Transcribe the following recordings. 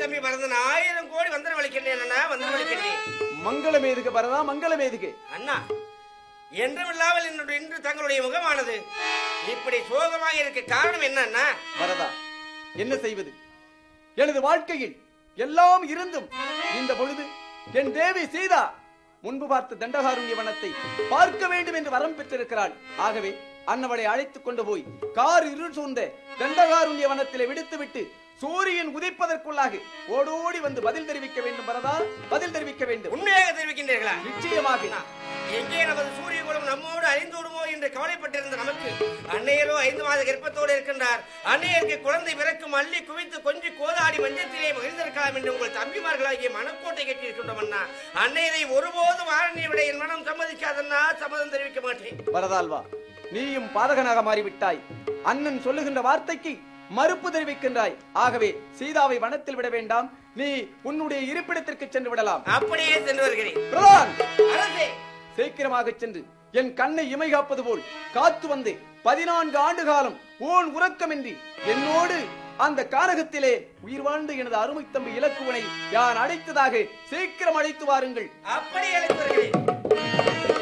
தம்பி பரதன் ஆயிரம் கோடி வந்தனம் வலிக்கின்றேன் அண்ணா வந்தனம் வலிக்கின்றேன் மங்களமேதுக பரதா மங்களமேதுக அண்ணா என்றுமில்லாமல் என்னுடைய இன்று தங்களுடைய முகமானது இப்படி சோகமாக இருக்க காரணம் என்ன அண்ணா வரதா என்ன செய்வது எனது வாழ்க்கையில் எல்லாம் இருந்தும் இந்த பொழுது என் தேவி சீதா முன்பு பார்த்த தண்டகாருண்ய வனத்தை பார்க்க வேண்டும் என்று வரம் பெற்றிருக்கிறாள் ஆகவே அன்னவளை அழைத்துக் கொண்டு போய் கார் இருள் சூழ்ந்த தண்டகாருண்ய வனத்திலே விடுத்துவிட்டு சூரியன் உதிப்பதற்குள்ளாக ஓடோடி வந்து பதில் தெரிவிக்க வேண்டும் வரதா பதில் தெரிவிக்க வேண்டும் உண்மையாக தெரிவிக்கின்றீர்களா நிச்சயமாக அண்ணா, எங்கே நமது சூரிய குலம் நம்மோடு அழிந்து விடுமோ என்று கவலைப்பட்டிருந்த நமக்கு அன்னையரோ ஐந்து மாத கர்ப்பத்தோடு இருக்கின்றார் அன்னையருக்கு குழந்தை பிறக்கும் அள்ளி குவித்து கொஞ்சி கோதாடி மஞ்சத்திலே மகிழ்ந்திருக்கலாம் என்று உங்கள் தம்பிமார்களாகிய மனக்கோட்டை கட்டியிருக்கின்றோம் அண்ணா அன்னையரை ஒருபோதும் ஆரணியை விட என் மனம் சம்மதிக்காதண்ணா சம்மதம் தெரிவிக்க மாட்டேன் வரதால்வா நீயும் பாதகனாக மாறிவிட்டாய் அண்ணன் சொல்லுகின்ற வார்த்தைக்கு மறுப்பு தெரிவிக்கின்றாய் ஆகவே சீதாவை வனத்தில் விட வேண்டாம் நீ உன்னுடைய இருப்பிடத்திற்கு சென்று விடலாம் அப்படியே சென்று வருகிறேன் பிரதான் அரசே சீக்கிரமாக சென்று என் கண்ணை இமை காப்பது போல் காத்து வந்து பதினான்கு ஆண்டு காலம் ஓன் உறக்கமின்றி என்னோடு அந்த கானகத்திலே உயிர் வாழ்ந்த எனது அருமை தம்பி இலக்குவனை யான் அழைத்ததாக சீக்கிரம் அழைத்து வாருங்கள் அப்படி அழைத்து வருகிறேன்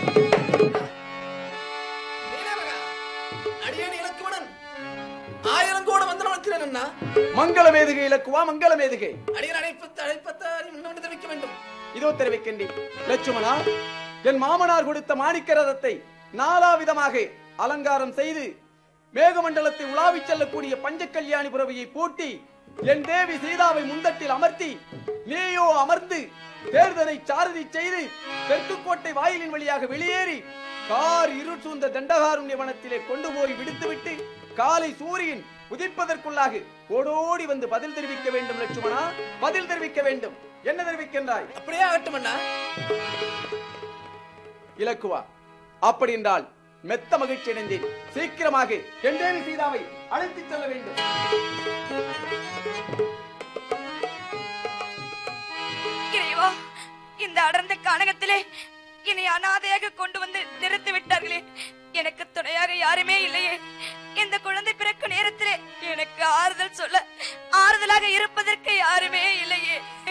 நீலமகா, அடியேன் இலக்குவனன் ஆயிரம் கோடி வந்து நடக்கிறேன் அண்ணா மங்கள மேதுகை இலக்குவா மங்கள மேதுகை அடியேன் அழைப்பத்த அழைப்பத்த முன்னோடு தெரிவிக்க வேண்டும் இதோ தெரிவிக்கின்றேன் லட்சுமணா என் மாமனார் கொடுத்த மாணிக்க ரதத்தை நாலாவிதமாக அலங்காரம் செய்து மேகமண்டலத்தை உலாவிச் செல்லக்கூடிய பஞ்ச கல்யாணி புறவியை பூட்டி என் தேவி சீதாவை முந்தட்டில் அமர்த்தி நீயோ அமர்ந்து தேர்தலை சாரதி செய்து தெற்கு கோட்டை வாயிலின் வழியாக வெளியேறி கார் இருள் சூழ்ந்த தண்டகாருண்ய வனத்திலே கொண்டு போய் விடுத்துவிட்டு காலை சூரியன் உதிப்பதற்குள்ளாக ஓடோடி வந்து பதில் தெரிவிக்க வேண்டும் லட்சுமணா பதில் தெரிவிக்க வேண்டும் என்ன தெரிவிக்கின்றாய் அப்படியே ஆகட்டும் அண்ணா இலக்குவா அப்படி என்றால் மெத்த மகிழ்ச்சி அடைந்தேன் சீக்கிரமாக என் தேவி சீதாவை அழைத்துச் செல்ல வேண்டும் இறைவா இந்த அடர்ந்த கானகத்திலே என்னை அனாதையாக கொண்டு வந்து நிறுத்தி விட்டார்களே எனக்கு துணையாக யாருமே இல்லையே இந்த குழந்தை பிறக்கும் நேரத்திலே எனக்கு ஆறுதல் சொல்ல ஆறுதலாக இருப்பதற்கு யாருமே இல்லையே